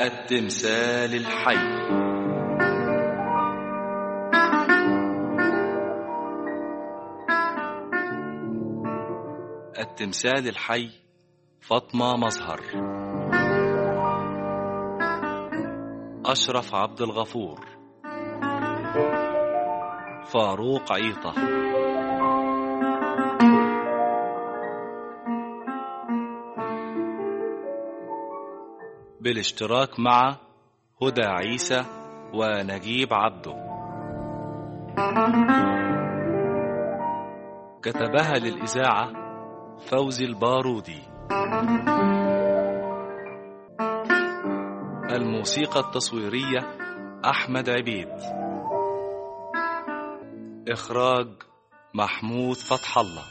التمثال الحي التمثال الحي فاطمة مظهر أشرف عبد الغفور فاروق عيطة بالاشتراك مع هدى عيسى ونجيب عبده كتبها للإذاعة فوزي البارودي الموسيقى التصويرية أحمد عبيد إخراج محمود فتح الله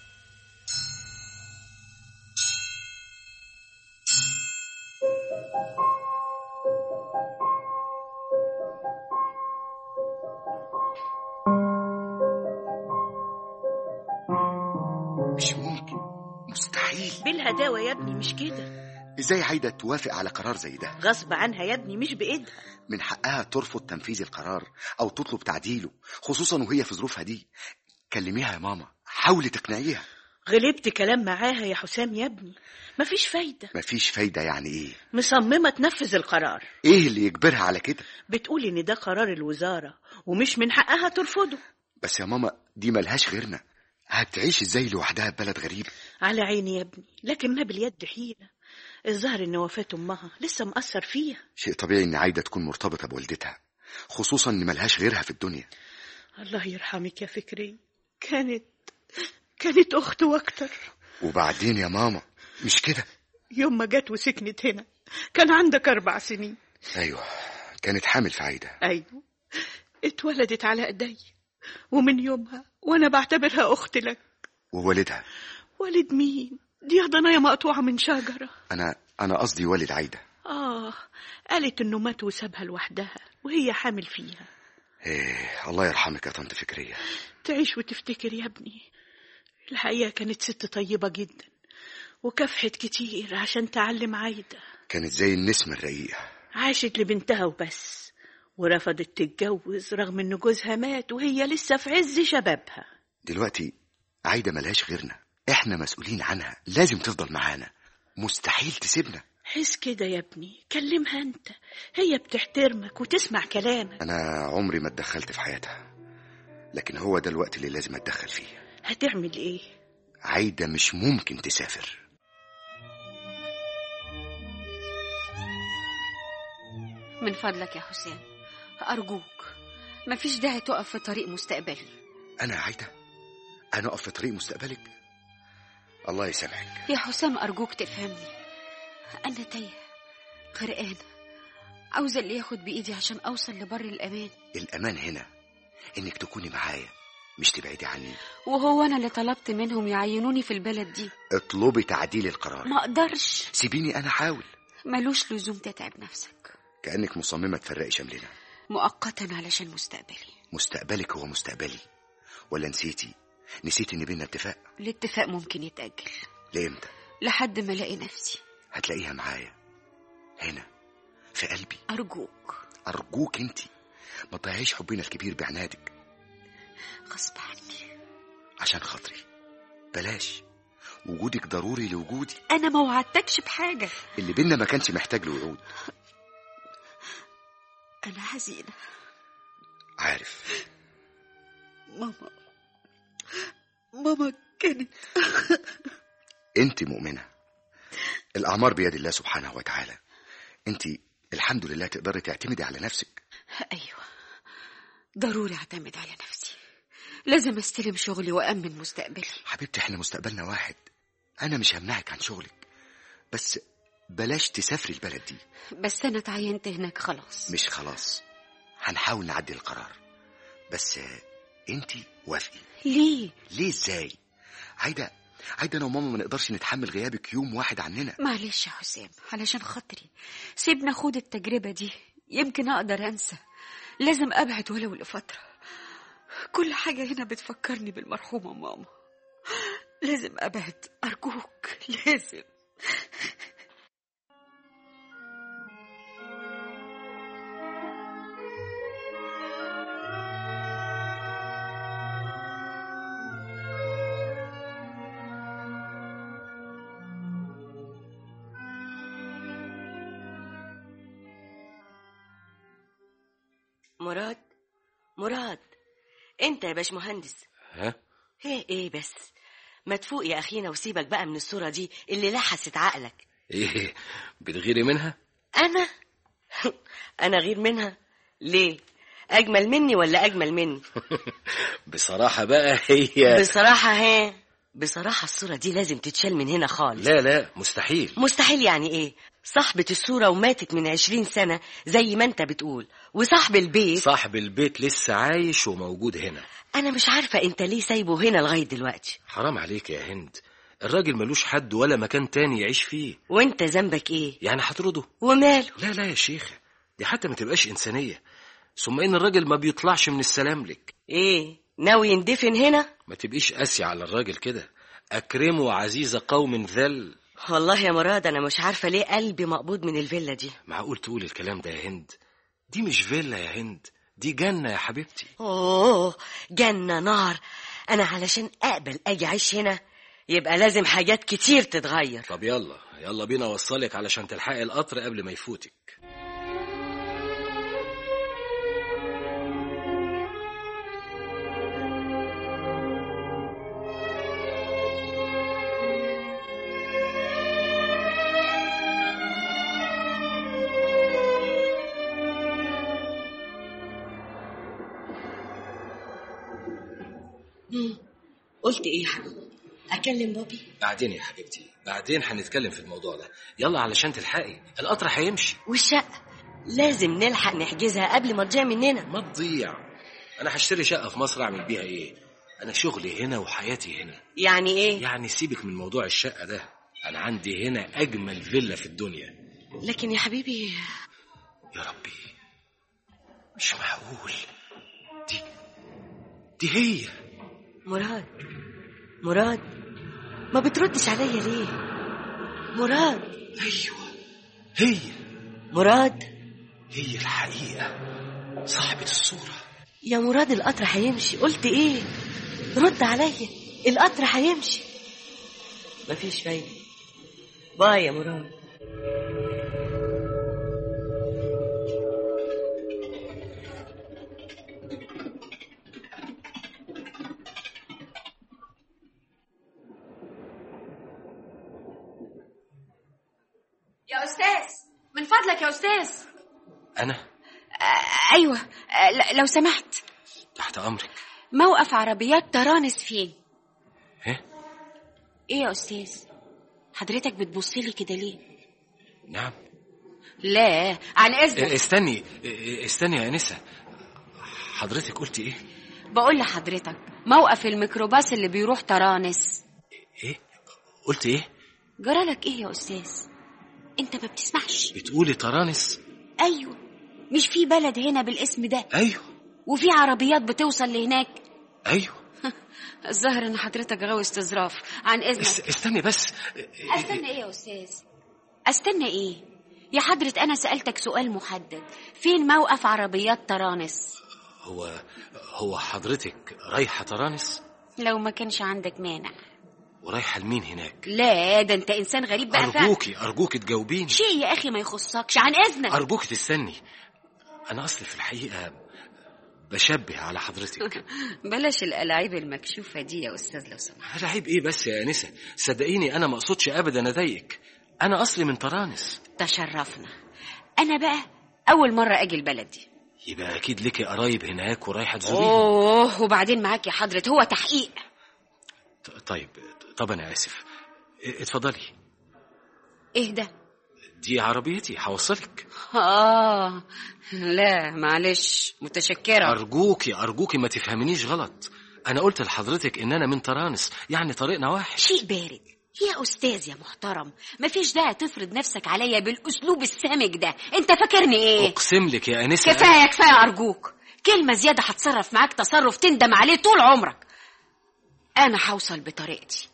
مش ممكن مستحيل بالهداوة يا ابني مش كده ازاي عايدة توافق على قرار زي ده غصب عنها يا ابني مش بإيدها من حقها ترفض تنفيذ القرار او تطلب تعديله خصوصا وهي في ظروفها دي كلميها يا ماما حاولي تقنعيها غلبت كلام معاها يا حسام يا ابني مفيش فايدة مفيش فايدة يعني ايه مصممة تنفذ القرار ايه اللي يجبرها على كده بتقول إن ده قرار الوزارة ومش من حقها ترفضه بس يا ماما دي ملهاش غيرنا هتعيش ازاي لوحدها في بلد غريب على عيني يا ابني لكن ما باليد حيلة الظاهر إن وفاة أمها لسه مأثر فيها شيء طبيعي ان عايدة تكون مرتبطة بوالدتها خصوصا ان ملهاش غيرها في الدنيا الله يرحمك يا فكري كانت كانت أخت وأكتر وبعدين يا ماما مش كده يوم ما جت وسكنت هنا كان عندك أربع سنين ايوه كانت حامل في عايدة أيوة اتولدت على إيدي ومن يومها وأنا بعتبرها أخت لك ووالدها والد مين دي ضنايا مقطوعة من شجرة انا انا قصدي والد عايدة آه قالت إنه مات وسابها لوحدها وهي حامل فيها ايه الله يرحمك يا طنط فكرية تعيش وتفتكر يا ابني الحقيقة كانت ست طيبة جدا وكافحت كتير عشان تعلم عايدة كانت زي النسمة الرقيقة عاشت لبنتها وبس ورفضت تتجوز رغم ان جوزها مات وهي لسه في عز شبابها دلوقتي عايدة ملهاش غيرنا احنا مسؤولين عنها لازم تفضل معانا مستحيل تسيبنا حس كده يا ابني كلمها انت هي بتحترمك وتسمع كلامك انا عمري ما اتدخلت في حياتها لكن هو ده الوقت اللي لازم اتدخل فيه هتعمل ايه عايدة مش ممكن تسافر من فضلك يا حسام أرجوك مفيش داعي تقف في طريق مستقبلي انا يا عايدة انا اقف في طريق مستقبلك الله يسامحك يا حسام أرجوك تفهمني أنا تايهة غرقانة عاوزة اللي ياخد بإيدي عشان أوصل لبر الأمان الامان هنا انك تكوني معايا مش تبعدي عني وهو أنا اللي طلبت منهم يعينوني في البلد دي اطلبي تعديل القرار ما أقدرش سيبيني انا احاول ملوش لزوم تتعب نفسك كأنك مصممة تفرقي شملنا مؤقتا علشان مستقبلي مستقبلك هو مستقبلي ولا نسيتي نسيتي ان بينا اتفاق الاتفاق ممكن يتأجل لامتى لحد ما ألاقي نفسي هتلاقيها معايا هنا في قلبي أرجوك ارجوك انت ما تضيعيش حبنا الكبير بعنادك غصب عني عشان خاطري بلاش وجودك ضروري لوجودي أنا ما وعدتكش بحاجة اللي بينا ما كانش محتاج لوعود أنا حزينة عارف ماما ماما كانت انت مؤمنة الأعمار بيد الله سبحانه وتعالى انت الحمد لله تقدري تعتمدي على نفسك أيوة ضروري أعتمد على نفسي لازم أستلم شغلي وأمن مستقبلي حبيبتي احنا مستقبلنا واحد أنا مش همنعك عن شغلك بس بلاش تسافري البلد دي بس أنا اتعينت هناك خلاص مش خلاص هنحاول نعدي القرار بس انت وافقي ليه؟ ليه ازاي عايدة عايدة انا وماما ما نقدرش نتحمل غيابك يوم واحد عننا معلش يا حسام علشان خاطري سيبنا خد التجربة دي يمكن أقدر أنسى لازم أبعد ولو لفترة كل حاجة هنا بتفكرني بالمرحومة ماما لازم أبعد أرجوك لازم مراد مراد انت يا باشمهندس ها ايه ايه بس ما تفوق يا اخينا وسيبك بقى من الصورة دي اللي لحست عقلك ايه بتغيري منها انا انا غير منها ليه اجمل مني ولا اجمل مني بصراحة بقى هي بصراحة ها بصراحة الصورة دي لازم تتشال من هنا خالص لا لا مستحيل مستحيل يعني ايه صاحبة الصورة وماتت من عشرين سنة زي ما انت بتقول وصاحب البيت صاحب البيت لسه عايش وموجود هنا انا مش عارفة انت ليه سايبه هنا لغاية دلوقتي حرام عليك يا هند الراجل ملوش حد ولا مكان تاني يعيش فيه وانت ذنبك ايه يعني هترده وماله لا لا يا شيخة دي حتى ما تبقاش إنسانية ثم إن الراجل ما بيطلعش من السلام لك ايه ناوي يندفن هنا ما تبقيش قاسية على الراجل كده أكرمه عزيز قوم ذل والله يا مراد انا مش عارفة ليه قلبي مقبوض من الفيلا دي معقول تقول الكلام ده يا هند دي مش فيلا يا هند دي جنة يا حبيبتي اوه جنة نار انا علشان اقبل اجي اعيش هنا يبقى لازم حاجات كتير تتغير طب يلا يلا بينا أوصلك علشان تلحقي القطر قبل ما يفوتك قلت ايه يا حبيبي اكلم بابي بعدين يا حبيبتي بعدين هنتكلم في الموضوع ده يلا علشان تلحقي القطر هيمشي والشقة لازم نلحق نحجزها قبل ما تضيع مننا ما تضيع انا هشتري شقه في مصر اعمل بيها ايه انا شغلي هنا وحياتي هنا يعني ايه يعني سيبك من موضوع الشقه ده انا عندي هنا اجمل فيلا في الدنيا لكن يا حبيبي يا ربي مش معقول دي دي هي مراد مراد ما بتردش عليا ليه مراد ايوه هي مراد هي الحقيقه صاحبه الصوره يا مراد القطر هيمشي قلت ايه رد عليا القطر هيمشي مفيش فايدة باي يا مراد يا أستاذ من فضلك يا أستاذ انا آه أيوة آه ل- لو سمحت تحت امرك موقف عربيات ترانس فين ايه إيه يا أستاذ حضرتك بتبصلي كده ليه نعم لا عن إيه، إذنك استني إيه، استني يا انسه حضرتك قلتي ايه بقول لحضرتك موقف الميكروباص اللي بيروح ترانس ايه قلت ايه جرالك إيه يا أستاذ أنت ما بتسمعش بتقولي ترانس أيوة مش في بلد هنا بالاسم ده ايوه وفي عربيات بتوصل لهناك ايوه الظاهر ان حضرتك غاوي استظراف عن اذنك است- استني بس استنى ايه يا استاذ استنى ايه يا حضرة انا سألتك سؤال محدد فين موقف عربيات ترانس هو هو حضرتك رايحه ترانس لو ما كانش عندك مانع ورايحه لمين هناك لا ده انت انسان غريب بقى فعلا ارجوكي ارجوكي تجاوبيني شيء يا اخي ما يخصكش عن اذنك ارجوكي تستني انا اصلي في الحقيقه بشبه على حضرتك بلاش الالعاب المكشوفه دي يا استاذ لو سمحت العيب ايه بس يا انسه صدقيني انا ما اقصدش ابدا اضايقك انا اصلي من ترانس تشرفنا انا بقى اول مره اجي البلد دي يبقى اكيد ليكي قرايب هناك ورايحه تزوريهم اوه وبعدين معاك يا حضرة هو تحقيق ط- طيب طب انا اسف ا- اتفضلي ايه ده دي عربيتي هوصلك اه لا معلش متشكرة ارجوكي ارجوكي ما تفهمنيش غلط انا قلت لحضرتك ان انا من ترانس يعني طريقنا واحد شيء بارد يا أستاذ يا محترم مفيش داعي تفرض نفسك عليا بالأسلوب السامج ده أنت فاكرني إيه؟ اقسم لك يا انسه كفاية كفاية أرجوك كلمة زيادة هتصرف معاك تصرف تندم عليه طول عمرك أنا هوصل بطريقتي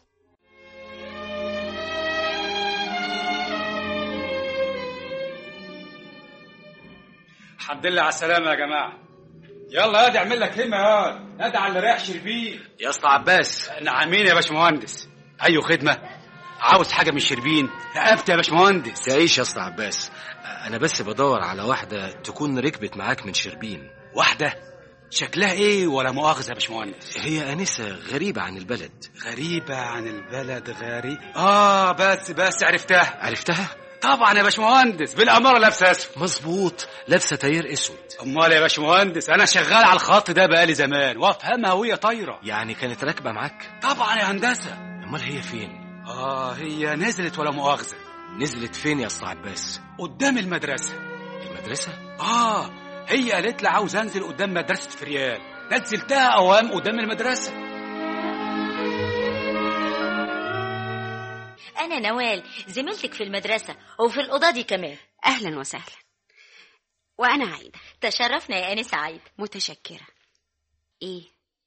الحمد لله على السلامة يا جماعة يلا يا اعمل لك همة يا نادى على اللي رايح شربين يا اسطى عباس نعمين يا باشمهندس أيوة خدمة عاوز حاجة من شربين رقبت يا باشمهندس تعيش يا اسطى عباس انا بس بدور على واحده تكون ركبت معاك من شربين واحدة شكلها ايه ولا مؤاخذة يا باشمهندس هي أنسة غريبة عن البلد غريبة عن البلد غريب اه بس بس عرفتها عرفتها؟ طبعا يا باشمهندس بالأمارة لابسة اسود مظبوط لابسة تاير أسود امال يا باشمهندس انا شغال على الخط ده بقالي زمان وافهمها وهي طايرة يعني كانت راكبة معاك طبعا يا هندسة أمال هي فين؟ اه هي نزلت ولا مؤاخذة نزلت فين يا أسطى عباس؟ قدام المدرسة المدرسة؟ اه هي قالت لي عاوز انزل قدام مدرسة فريال نزلتها اوام قدام المدرسة أنا نوال زميلتك في المدرسة وفي الأوضة دي كمان أهلا وسهلا وأنا عايدة تشرفنا يا أنسة عايدة متشكرة إيه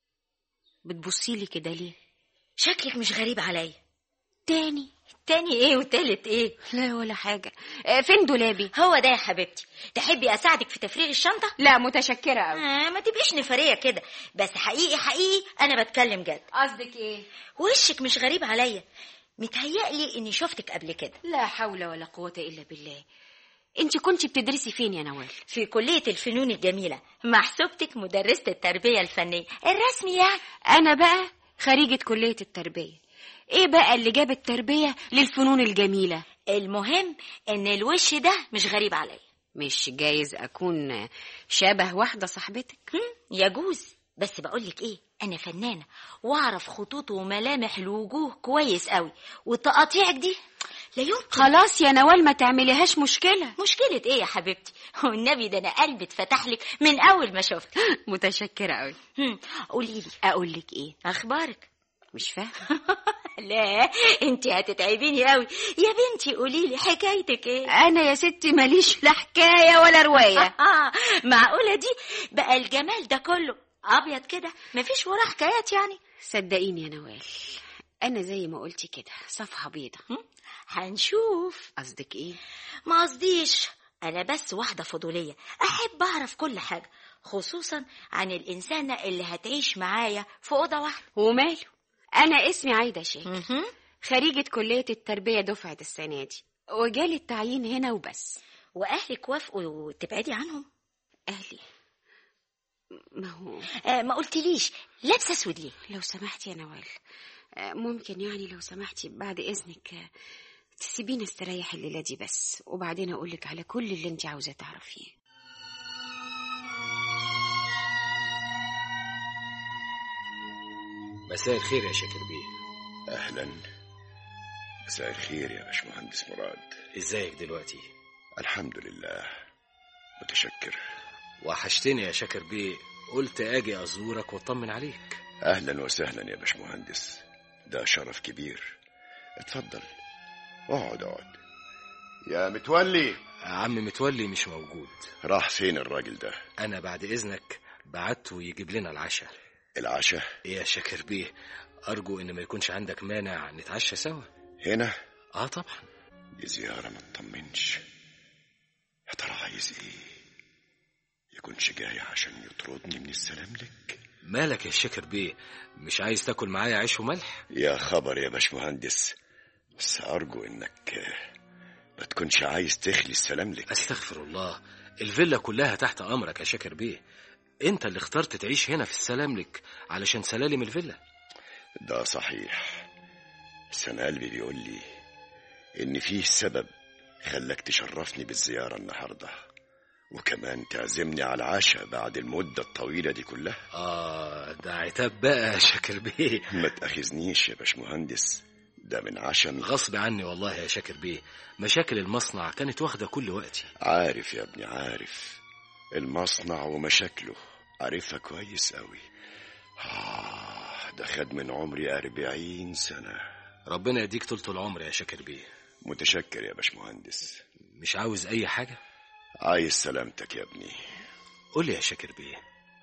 بتبصي لي كده ليه شكلك مش غريب عليا تاني تاني إيه وتالت إيه لا ولا حاجة آه، فين دولابي هو ده يا حبيبتي تحبي أساعدك في تفريغ الشنطة؟ لا متشكرة أوي آه ما تبقيش نفرية كده بس حقيقي حقيقي أنا بتكلم جد قصدك إيه وشك مش غريب عليا متهيألي إني شفتك قبل كده لا حول ولا قوة إلا بالله انت كنت بتدرسي فين يا نوال في كلية الفنون الجميلة محسوبتك مدرسة التربية الفنية الرسمي يعني أنا بقى خريجة كلية التربية إيه بقى اللي جاب التربية للفنون الجميلة المهم إن الوش ده مش غريب عليا مش جايز أكون شبه واحدة صاحبتك هم، يجوز بس بقولك ايه انا فنانه واعرف خطوط وملامح الوجوه كويس قوي وتقاطيعك دي لا يمكن خلاص يا نوال ما تعمليهاش مشكلة مشكله ايه يا حبيبتي والنبي ده انا قلبي اتفتح لك من اول ما شفت متشكرة أوي قولي لي أقول لك إيه اخبارك مش فاهمة لا انت هتتعبيني قوي يا بنتي قولي لي حكايتك ايه أنا يا ستي ماليش لا حكاية ولا رواية معقوله دي بقى الجمال ده كله ابيض كده مفيش وراه حكايات يعني صدقيني يا نوال أنا زي ما قلتي كده صفحة بيضة هنشوف قصدك إيه ما قصديش انا بس واحده فضوليه احب اعرف كل حاجه خصوصا عن الانسانه اللي هتعيش معايا في اوضه واحده وماله أنا اسمي عايدة شيخ مهم. خريجة كلية التربية دفعة السنة دي وجالي التعيين هنا وبس واهلك وافقوا تبعدي عنهم أهلي ما هو آه ما قلتليش لابسه اسود ليه لو سمحتي يا نوال آه، ممكن يعني لو سمحتي بعد إذنك آه، تسيبيني استريح الليلة دي بس وبعدين أقولك على كل اللي انت عاوزة تعرفيه مساء الخير يا شاكر بيه اهلا مساء الخير يا باشمهندس مراد ازيك دلوقتي الحمد لله متشكر وحشتني يا شاكر بيه قلت اجي ازورك واطمن عليك اهلا وسهلا يا باشمهندس ده شرف كبير اتفضل اقعد اقعد يا متولي عم متولي مش موجود راح فين الراجل ده انا بعد اذنك بعته يجيب لنا العشاء العشاء ايه يا شاكر بيه ارجو ان ما يكونش عندك مانع نتعشى سوا هنا اه طبعا دي زيارة ما تطمنش يا ترى عايز ايه يكونش جاي عشان يطردني من السلام لك مالك يا شاكر بيه مش عايز تاكل معايا عيش وملح يا خبر يا باشمهندس بس أرجو إنك ما تكونش عايز تخلي السلام لك استغفر الله الفيلا كلها تحت امرك يا شاكر بيه انت اللي اخترت تعيش هنا في السلام لك علشان سلالم الفيلا ده صحيح بس أنا قلبي بيقول لي إن فيه سبب خلاك تشرفني بالزيارة النهاردة وكمان تعزمني على العشاء بعد المدة الطويلة دي كلها اه ده عتاب بقى يا شاكر بيه ما تأخذنيش يا باشمهندس ده من عشم غصب عني والله يا شاكر بيه مشاكل المصنع كانت واخدة كل وقتي عارف يا ابني عارف المصنع ومشاكله عارفها كويس قوي آه ده خد من عمري أربعين سنة ربنا يديك طولة العمر يا شاكر بيه متشكر يا باشمهندس مش عاوز اي حاجة عايز سلامتك يا ابني قول لي يا شاكر بيه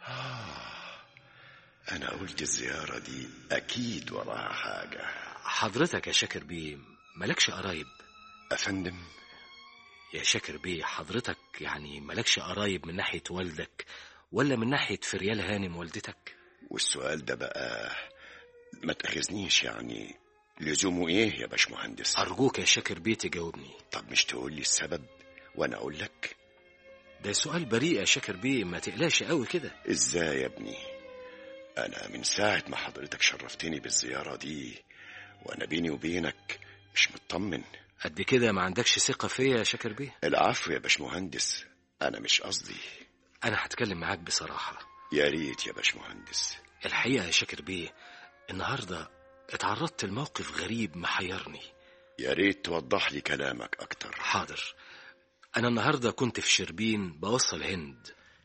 آه أنا قلت الزيارة دي أكيد وراها حاجة حضرتك يا شاكر بيه مالكش قرايب أفندم يا شاكر بيه حضرتك يعني مالكش قرايب من ناحية والدك ولا من ناحية فريال هانم والدتك والسؤال ده بقى ما تأخذنيش يعني لزومه إيه يا باشمهندس أرجوك يا شاكر بيه تجاوبني طب مش تقول لي السبب وأنا أقول لك ده سؤال بريء يا شاكر بيه ما تقلقش قوي كده ازاي يا ابني انا من ساعة ما حضرتك شرفتني بالزيارة دي وانا بيني وبينك مش مطمن قد كده ما عندكش ثقة فيا يا شاكر بيه العفو يا باشمهندس انا مش قصدي أنا هتكلم معاك بصراحة يا ريت يا باشمهندس الحقيقة يا شاكر بيه النهاردة اتعرضت لموقف غريب محيرني يا ريت توضح لي كلامك اكتر حاضر أنا النهاردة كنت في شربين بوصل هند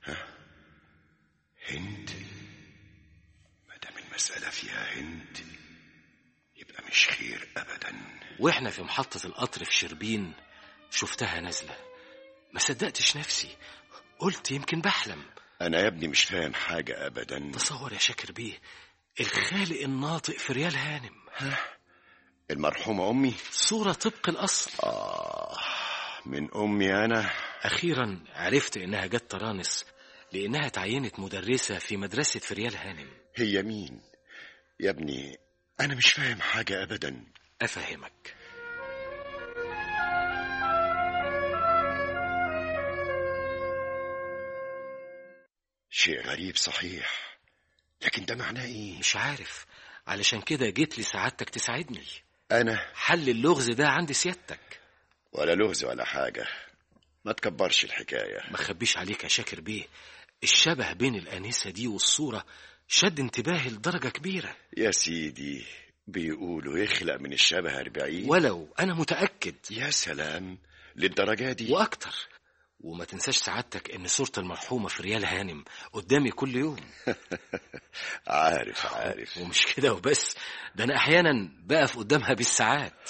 هند ما دام المسألة فيها هند يبقى مش خير ابدا وإحنا في محطة القطر في شربين شفتها نازلة ما صدقتش نفسي قلت يمكن بحلم انا يا ابني مش فاهم حاجة ابدا تصور يا شاكر بيه الخالق الناطق في ريال هانم المرحومة امي صورة طبق الأصل آه من امي انا أخيرا عرفت إنها جت طرانس لأنها تعينت مدرسة في مدرسة فريال هانم هي مين يا ابني انا مش فاهم حاجة ابدا أفهمك شيء غريب صحيح لكن ده معناه ايه مش عارف علشان كده جيت لسعادتك تساعدني انا حل اللغز ده عند سيادتك ولا لغز ولا حاجة ما تكبرش الحكاية ما خبيش عليك يا شاكر بيه الشبه بين الآنسة دي والصورة شد انتباهي لدرجة كبيرة يا سيدي بيقولوا يخلق من الشبه أربعين ولو أنا متأكد يا سلام للدرجة دي وأكتر وما تنساش سعادتك إن صورة المرحومة في ريال هانم قدامي كل يوم عارف عارف ومش كده وبس ده أنا أحيانا بقف قدامها بالساعات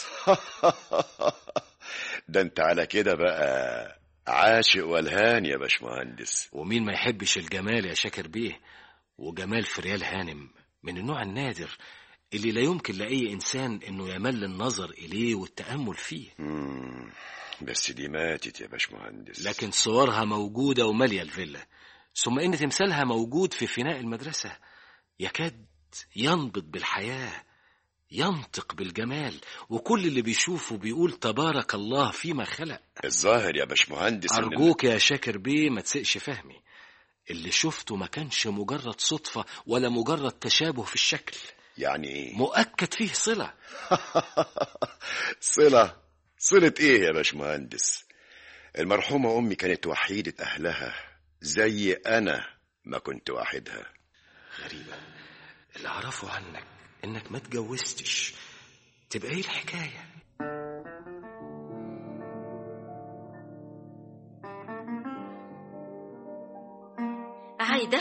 ده انت على كده بقى عاشق والهان يا باشمهندس ومين ما يحبش الجمال يا شاكر بيه وجمال في ريال هانم من النوع النادر اللي لا يمكن لأي إنسان إنه يمل النظر إليه والتأمل فيه مم، بس دي ماتت يا باشمهندس لكن صورها موجودة ومالية الفيلا ثم إن تمثالها موجود في فناء المدرسة يكاد ينبض بالحياة ينطق بالجمال وكل اللي بيشوفه بيقول تبارك الله فيما خلق الظاهر يا باشمهندس إن- أرجوك يا شاكر بيه ما تسقش فهمي اللي شفته ما كانش مجرد صدفة ولا مجرد تشابه في الشكل يعني ايه مؤكد فيه صلة صلة صلة ايه يا باشمهندس المرحومة امي كانت وحيدة اهلها زي انا ما كنت واحدها غريبة اللي أعرفه عنك إنك ما اتجوزتش تبقى إيه الحكاية عايدة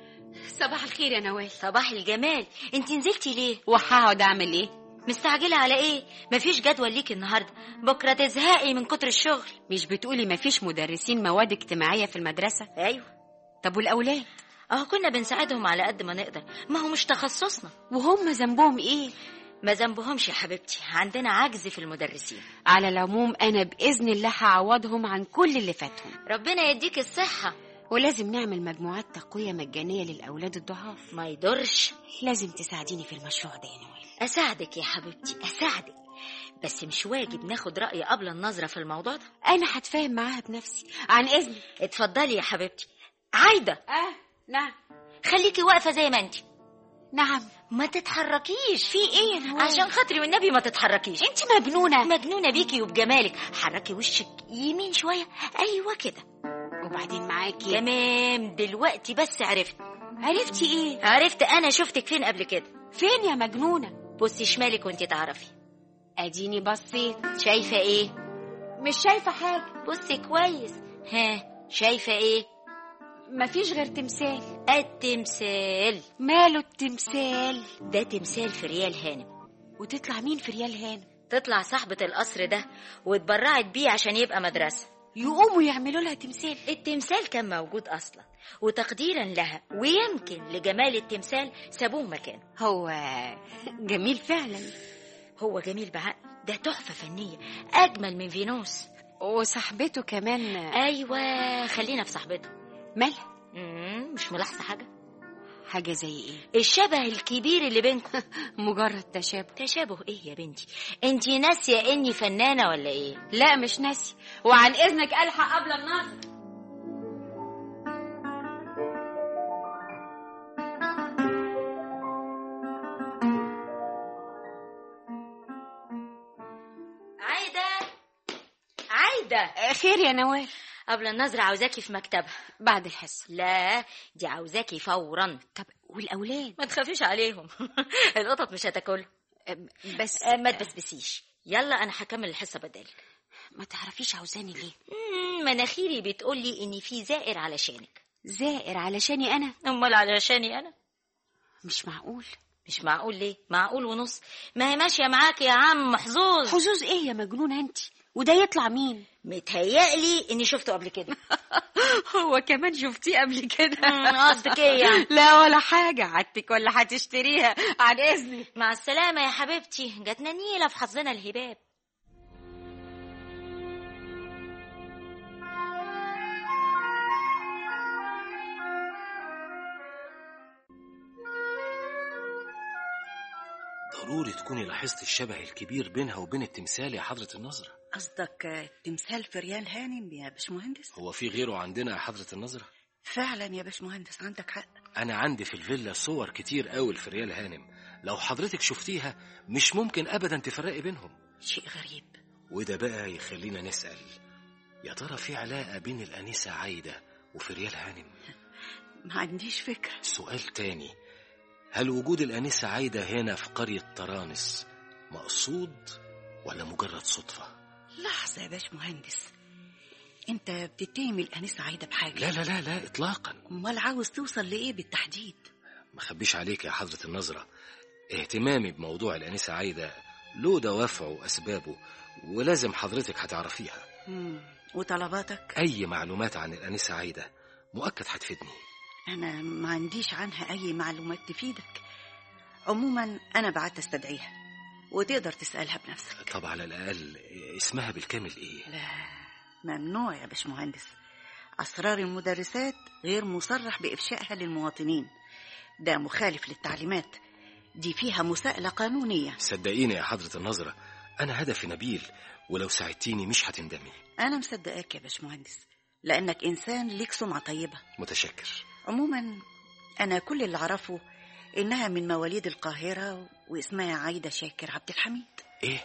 صباح الخير يا نوال صباح الجمال انت نزلتي ليه وهقعد اعمل ايه مستعجلة على ايه مفيش جدول ليكي النهاردة بكرة تزهقي من كتر الشغل مش بتقولي مفيش مدرسين مواد اجتماعية في المدرسة ايوه طب والأولاد اهو كنا بنساعدهم على قد ما نقدر ما هو مش تخصصنا وهم ذنبهم ايه ما ذنبهمش يا حبيبتي عندنا عجز في المدرسين على العموم أنا بإذن الله هعوضهم عن كل اللي فاتهم ربنا يديك الصحة ولازم نعمل مجموعات تقوية مجانية للأولاد الضعاف ما يضرش لازم تساعديني في المشروع ده يا نوال اساعدك يا حبيبتي اساعدك بس مش واجب ناخد رأي قبل النظرة في الموضوع ده أنا هتفاهم معاها بنفسي عن إذنك اتفضلي يا حبيبتي عايدة آه نعم خليكي واقفة زي ما انت نعم ما تتحركيش في إيه يا نوال عشان خاطري والنبي ما تتحركيش أنت مجنونة مجنونة بيكي وبجمالك حركي وشك يمين شوية أيوة كده وبعدين معاكي تمام دلوقتي بس عرفت عرفتي إيه عرفت أنا شفتك فين قبل كده فين يا مجنونة بصي شمالك وانت تعرفي أديني بصيت شايفة ايه مش شايفة حاجة بصي كويس ها شايفة ايه مفيش غير تمثال التمثال ماله التمثال ده تمثال في ريال هانم وتطلع مين في ريال هانم تطلع صاحبة القصر ده واتبرعت بيه عشان يبقى مدرسة يقوموا يعملوا لها تمثال التمثال كان موجود أصلا وتقديرا لها ويمكن لجمال التمثال سابوه مكانه هو جميل فعلا هو جميل بعقل ده تحفة فنية أجمل من فينوس وصاحبته كمان أيوة خلينا في صاحبته مالها مم، مش ملاحظة حاجة حاجة زي ايه الشبه الكبير اللي بينكم مجرد تشابه تشابه ايه يا بنتي انتي ناسية اني فنانة ولا ايه لا مش ناسي وعن اذنك الحق قبل النظر ده خير يا نوال قبل النظرة عاوزاكي في مكتبها بعد الحصة لا دي عاوزاكي فورا طب والأولاد ما تخافيش عليهم القطط مش هتاكل بس ما تبسبسيش يلا انا هكمل الحصه بدالك ما تعرفيش عاوزاني ليه مم، مناخيري بتقولي ان في زائر علشانك زائر علشاني أنا امال علشاني انا مش معقول مش معقول ليه معقول ونص ما هي ماشيه معاك يا عم محظوظ حظوظ ايه يا مجنونة انت وده يطلع مين متهيألي اني شفته قبل كده هو كمان شفتيه قبل كده مم، قصدك ايه يعني لا ولا حاجة عدتك ولا هتشتريها عن إذني مع السلامه يا حبيبتي جاتنا نيله في حظنا الهباب ضروري تكوني لاحظت الشبه الكبير بينها وبين التمثال يا حضرة النظرة قصدك آه، تمثال فريال هانم يا باشمهندس هو في غيره عندنا يا حضرة النظرة فعلا يا باشمهندس عندك حق أنا عندي في الفيلا صور كتير قوي لفريال هانم لو حضرتك شفتيها مش ممكن أبدا تفرقي بينهم شيء غريب وده بقى يخلينا نسأل يا ترى في علاقة بين الأنسة عايدة وفريال هانم ما عنديش فكرة سؤال تاني هل وجود الأنسة عايدة هنا في قرية طرانس مقصود ولا مجرد صدفة؟ لحظة يا باشمهندس انت بتتهم الأنسة عايدة بحاجة لا لا لا لا إطلاقا امال عاوز توصل لإيه بالتحديد ما خبيش عليك يا حضرة النظرة اهتمامي بموضوع الأنسة عايدة له دوافعه وأسبابه ولازم حضرتك هتعرفيها مم. وطلباتك أي معلومات عن الأنسة عايدة مؤكد هتفيدني أنا ما عنديش عنها أي معلومات تفيدك عموما أنا بعت استدعيها وتقدر تسألها بنفسك طب على الأقل اسمها بالكامل إيه؟ لا ممنوع يا باشمهندس أسرار المدرسات غير مصرح بإفشائها للمواطنين ده مخالف للتعليمات دي فيها مساءلة قانونية صدقيني يا حضرة النظرة أنا هدفي نبيل ولو ساعدتيني مش هتندمي أنا مصدقاك يا باشمهندس لأنك إنسان ليك سمعة طيبة متشكر عموما أنا كل اللي أعرفه إنها من مواليد القاهرة واسمها عايدة شاكر عبد الحميد إيه؟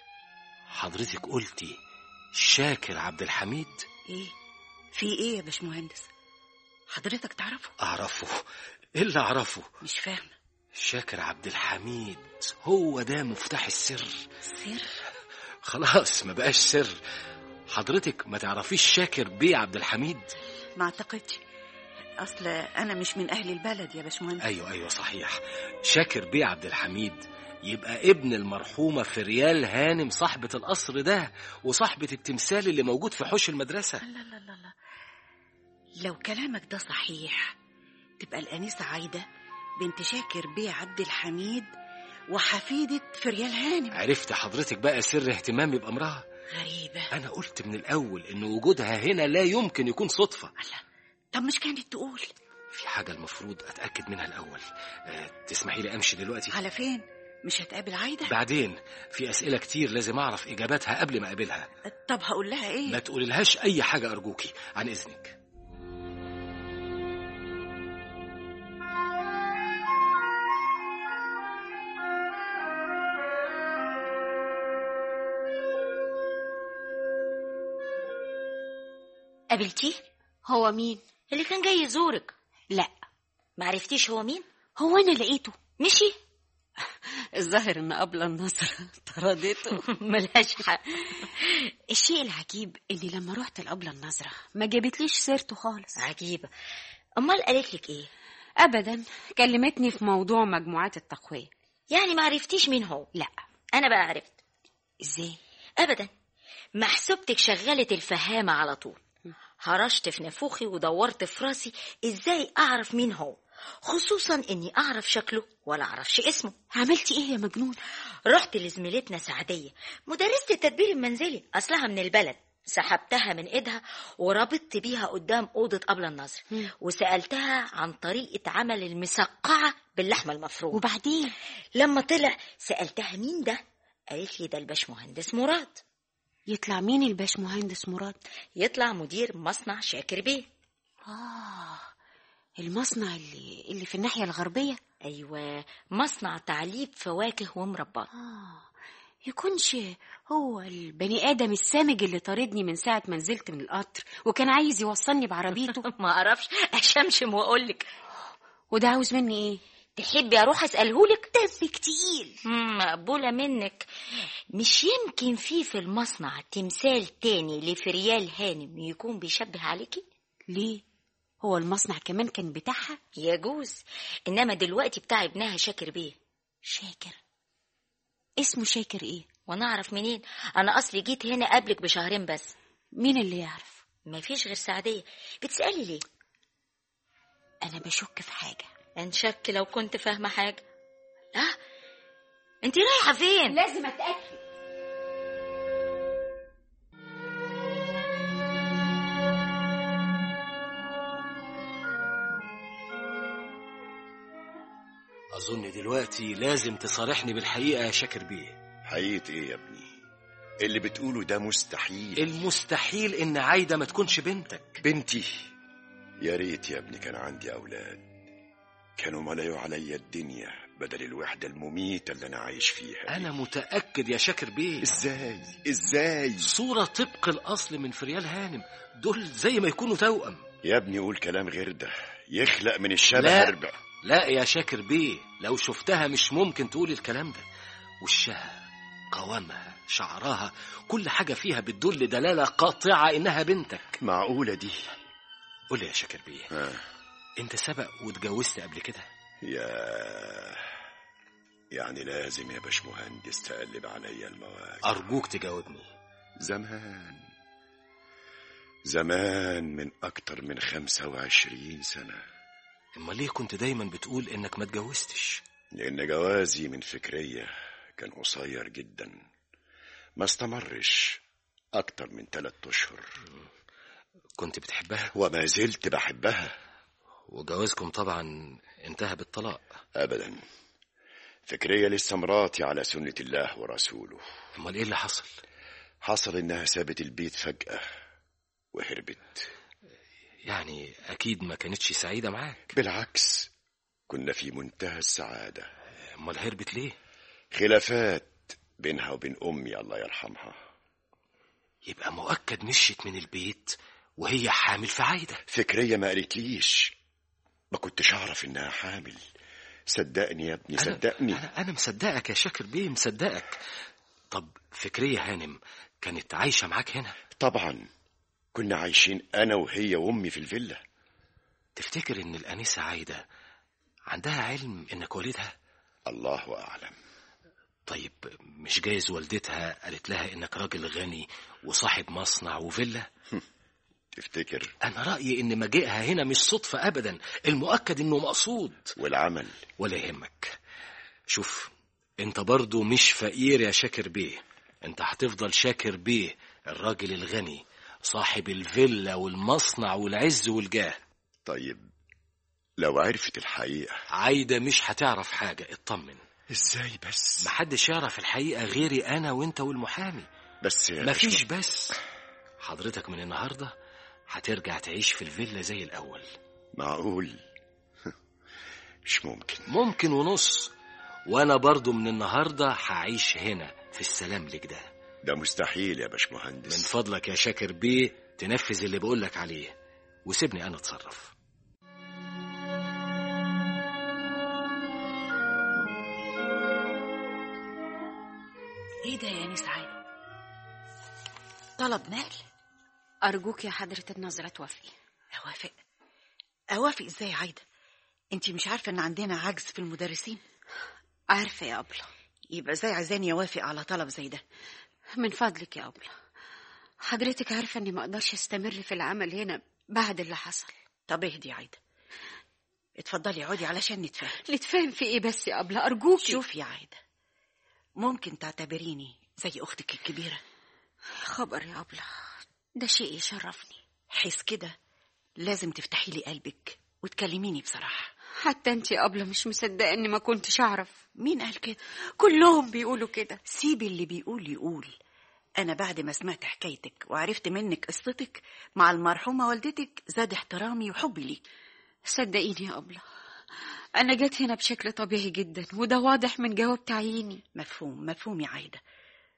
حضرتك قلتي شاكر عبد الحميد إيه؟ في إيه يا باشمهندس؟ حضرتك تعرفه؟ أعرفه إيه اللي أعرفه مش فاهمة شاكر عبد الحميد هو ده مفتاح السر سر؟ خلاص ما بقاش سر حضرتك ما تعرفيش شاكر بيه عبد الحميد ما أعتقدش أصل أنا مش من أهل البلد يا باشمهندس ايوه ايوه صحيح شاكر بيه عبد الحميد يبقى ابن المرحومة فريال هانم صاحبة القصر ده وصاحبة التمثال اللي موجود في حوش المدرسة لا لا لا لا لو كلامك ده صحيح تبقى الأنسة عايدة بنت شاكر بيه عبد الحميد وحفيدة فريال هانم عرفت حضرتك بقى سر اهتمامي بأمرها غريبة أنا قلت من الأول إن وجودها هنا لا يمكن يكون صدفة طب مش كانت تقول في حاجة المفروض أتأكد منها الأول أه تسمحي لي أمشي دلوقتي على فين؟ مش هتقابل عايدة؟ بعدين في أسئلة كتير لازم أعرف إجاباتها قبل ما أقابلها طب هقول لها إيه؟ ما تقوللهاش أي حاجة أرجوكي عن إذنك قابلتيه هو مين اللي كان جاي يزورك لا ما عرفتيش هو مين هو أنا لقيته مشي الظاهر إن قبل النظرة طردته ملهاش حق الشيء العجيب إني لما رحت لقبل النظرة ما جابتليش سيرته خالص عجيبة أمال قالت لك إيه أبدا كلمتني في موضوع مجموعات التقوية يعني ما عرفتيش مين هو لا أنا بقى عرفت إزاي أبدا محسوبتك شغلت الفهامة على طول هرشت في نافوخي ودورت في راسي إزاي أعرف مين هو خصوصا إني أعرف شكله ولا أعرفش اسمه عملتي إيه يا مجنون رحت لزميلتنا سعدية مدرسة التدبير المنزلي أصلها من البلد سحبتها من ايدها وربطت بيها قدام أوضة قبل النظر وسألتها عن طريقة عمل المسقعة باللحمة المفرومة وبعدين لما طلع سألتها مين ده قالت لي ده الباشمهندس مراد يطلع مين الباشمهندس مراد يطلع مدير مصنع شاكر بيه آه المصنع اللي اللي في الناحية الغربية أيوة مصنع تعليب فواكه ومربات آه يكونش هو البني آدم السامج اللي طاردني من ساعة ما نزلت من القطر وكان عايز يوصلني بعربيته ما اعرفش اشمشم واقول لك وده عاوز مني ايه تحبي اروح اسالهولك دمك تقيل مقبوله منك مش يمكن في في المصنع تمثال تاني لفريال هانم يكون بيشبه عليكي ليه هو المصنع كمان كان بتاعها يجوز انما دلوقتي بتاع ابنها شاكر بيه شاكر اسمه شاكر ايه وانا اعرف منين انا اصلي جيت هنا قبلك بشهرين بس مين اللي يعرف مفيش غير سعديه بتسالي ليه انا بشك في حاجه انشك لو كنت فاهمه حاجه لا انت رايحه فين لازم اتاكد أظن دلوقتي لازم تصارحني بالحقيقة يا شاكر بيه حقيقة ايه يا ابني اللي بتقوله ده مستحيل المستحيل إن عايدة ما تكونش بنتك بنتي يا ريت يا ابني كان عندي أولاد كانوا ملايوا عليا الدنيا بدل الوحدة المميتة اللي أنا عايش فيها أنا متأكد يا شاكر بيه إزاي إزاي صورة طبق الأصل من فريال هانم دول زي ما يكونوا توأم يا ابني قول كلام غير ده يخلق من الشبه لا. أربع لا يا شاكر بيه لو شفتها مش ممكن تقول الكلام ده وشها قوامها شعرها كل حاجة فيها بتدل دلالة قاطعة إنها بنتك معقولة دي قول لي يا شاكر بيه آه. أنت سبق واتجوزت قبل كده يا يعني لازم يا باشمهندس تقلب عليا المواجع أرجوك تجاوبني زمان زمان من أكتر من خمسة وعشرين سنة أما ليه كنت دايما بتقول إنك ما اتجوزتش لأن جوازي من فكرية كان قصير جدا ما استمرش أكتر من ثلاثة أشهر كنت بتحبها وما زلت بحبها وجوازكم طبعا انتهى بالطلاق أبدا فكرية لسه مراتي على سنة الله ورسوله أمال إيه اللي حصل حصل إنها سابت البيت فجأة وهربت يعني أكيد ما كانتش سعيدة معاك بالعكس كنا في منتهى السعادة أمال هربت ليه خلافات بينها وبين أمي الله يرحمها يبقى مؤكد مشيت من البيت وهي حامل في عايدة فكرية ما قالتليش ما كنتش أعرف إنها حامل صدقني يا ابني أنا- صدقني أنا, أنا مصدقك يا شاكر بيه مصدقك طب فكرية هانم كانت عايشة معاك هنا طبعا كنا عايشين أنا وهي وأمي في الفيلا تفتكر إن الأنسة عايدة عندها علم إنك والدها الله أعلم طيب مش جايز والدتها قالت لها إنك راجل غني وصاحب مصنع وفيلا تفتكر أنا رأيي إن مجيئها هنا مش صدفة أبدا المؤكد إنه مقصود والعمل ولا يهمك شوف انت برضو مش فقير يا شاكر بيه انت هتفضل شاكر بيه الراجل الغني صاحب الفيلا والمصنع والعز والجاه طيب لو عرفت الحقيقة عايدة مش هتعرف حاجة اطمن ازاي بس محدش يعرف الحقيقة غيري أنا وانت والمحامي بس يا مفيش باشمهندس- بس حضرتك من النهاردة هترجع تعيش في الفيلا زي الأول معقول مش ممكن ممكن ونص وانا برضو من النهاردة هعيش هنا في السلام لك ده ده مستحيل يا من باشمهندس فضلك يا شاكر بيه تنفذ اللي بقولك عليه وسيبني انا اتصرف ايه ده يا انس عادي طلب نقل أرجوك يا حضرة النظرة توافقي اوافق اوافق ازاي يا عايده انت مش عارفه ان عندنا عجز في المدرسين عارفة يا أبلة يبقى ازاي عايزاني اوافق على طلب زي ده من فضلك يا أبلة حضرتك عارفة إني ما أقدرش أستمر في العمل هنا بعد اللي حصل طب اهدي يا عايده اتفضلي اقعدي علشان نتفاهم نتفاهم في إيه بس يا أبلة أرجوكي شوف يا عايده ممكن تعتبريني زي اختك الكبيره خبر يا أبلة ده شيء يشرفني حس كده لازم تفتحي لي قلبك وتكلميني بصراحه حتى انت يا أبلة مش مصدقة إني ما كنتش أعرف مين قال كده كلهم بيقولوا كده سيبي اللي بيقول يقول أنا بعد ما سمعت حكايتك وعرفت منك قصتك مع المرحومة والدتك زاد احترامي وحبي ليك صدقيني يا أبلة أنا جيت هنا بشكل طبيعي جدا وده واضح من جواب تعييني مفهوم مفهوم يا عايدة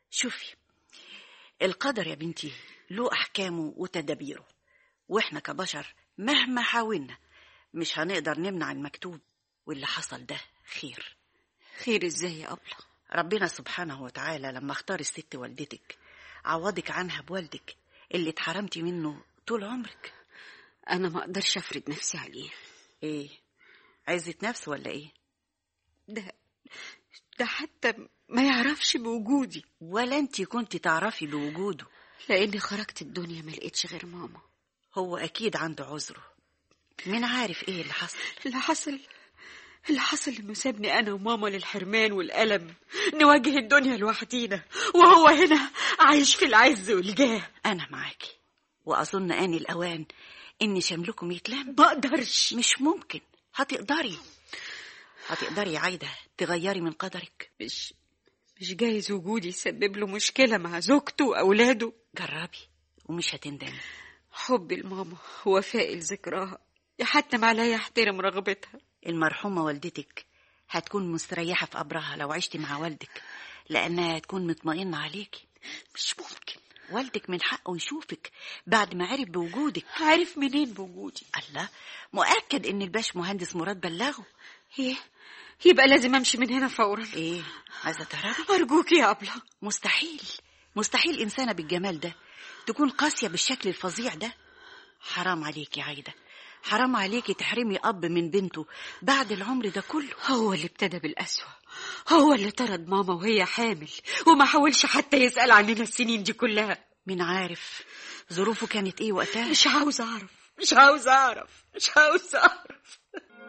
شوفي القدر يا بنتي له أحكامه وتدابيره وإحنا كبشر مهما حاولنا مش هنقدر نمنع المكتوب واللي حصل ده خير خير ازاي يا أبلة ربنا سبحانه وتعالى لما اختار الست والدتك عوضك عنها بوالدك اللي اتحرمتي منه طول عمرك أنا ما أقدرش أفرض نفسي عليه ايه عزة نفس ولا ايه ده ده حتى ما يعرفش بوجودي ولا انت كنت تعرفي بوجوده لأني خرجت الدنيا ما لقيتش غير ماما هو اكيد عنده عذره مين عارف ايه اللي حصل اللي حصل اللي حصل انه سابني انا وماما للحرمان والالم نواجه الدنيا لوحدينا وهو هنا عايش في العز والجاه انا معاكي واظن ان الاوان ان شملكم يتلم ما اقدرش مش ممكن هتقدري هتقدري يا عايده تغيري من قدرك مش مش جايز وجودي يسبب له مشكله مع زوجته واولاده جربي ومش هتندمي حبي لماما ووفائي لذكراها يحتم عليا احترم رغبتها المرحومه والدتك هتكون مستريحه في قبرها لو عشتي مع والدك لانها هتكون مطمئنه عليكي مش ممكن والدك من حقه يشوفك بعد ما عرف بوجودك عارف منين بوجودي الله مؤكد ان الباش مهندس مراد بلغه ايه يبقى لازم امشي من هنا فورا ايه عايزه تعرفي ارجوك يا ابله مستحيل مستحيل انسانه بالجمال ده تكون قاسيه بالشكل الفظيع ده حرام عليكي يا عايده حرام عليكي تحرمي اب من بنته بعد العمر ده كله هو اللي ابتدى بالأسوأ هو اللي طرد ماما وهي حامل وما حاولش حتى يسأل عننا السنين دي كلها مين عارف ظروفه كانت ايه وقتها مش عاوز أعرف مش عاوز أعرف مش عاوز أعرف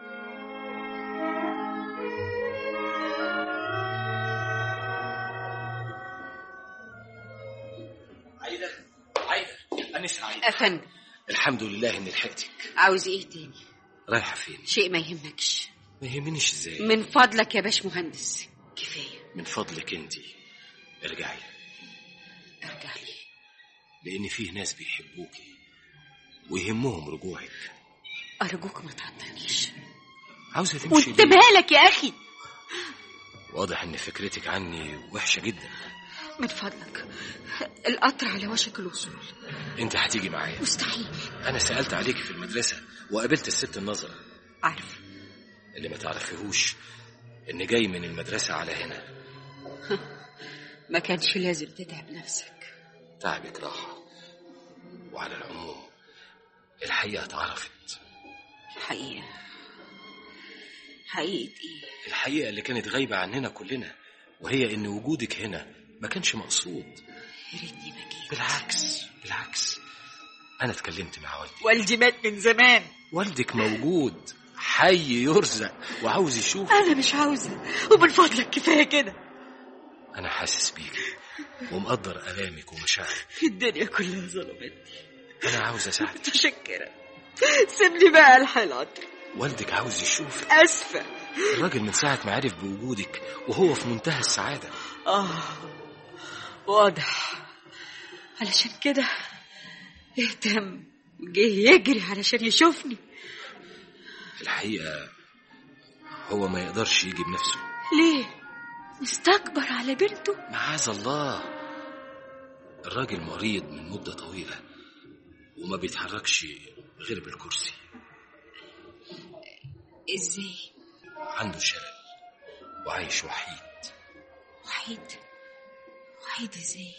عايدة عايدة أنا سعيد أفندم الحمد لله إني لحقتك عاوز إيه تاني رايحة فين؟ شيء ما يهمكش ما يهمنيش إزاي من فضلك يا باش مهندس كفاية من فضلك أنت ارجعي ارجع لي لأن فيه ناس بيحبوكي ويهمهم رجوعك أرجوك ما تعطلنيش عاوزة تمشي وانت ليه؟ مالك يا أخي واضح إن فكرتك عني وحشة جدا من فضلك القطر على وشك الوصول أنت هتيجي معايا مستحيل أنا سألت عليكي في المدرسة وقابلت الست النظرة عارف اللي ما تعرفيهوش إن جاي من المدرسة على هنا ما كانش لازم تتعب نفسك تعبك راحة وعلى العموم الحقيقة اتعرفت الحقيقة حقيقة إيه الحقيقة اللي كانت غايبة عننا كلنا وهي إن وجودك هنا ما كانش مقصود يا ريتني ما جيت بالعكس بالعكس أنا اتكلمت مع والدي والدي مات من زمان والدك موجود حي يرزق وعاوز يشوف أنا مش عاوزة ومن فضلك كفاية كده أنا حاسس بيكي ومقدر آلامك ومشاعرك الدنيا كلها ظلمتني أنا عاوز أساعدك متشكرة سيبني بقى الحق القطر والدك عاوز يشوفك أسفة الراجل من ساعة ما عرف بوجودك وهو في منتهى السعادة آه واضح علشان كده اهتم جه يجري علشان يشوفني الحقيقة هو ما يقدرش يجي بنفسه ليه مستكبر على بنته معاذ الله الراجل مريض من مدة طويلة وما بيتحركش غير بالكرسي ازاي عنده شلل وعايش وحيد وحيد وحيد ازاي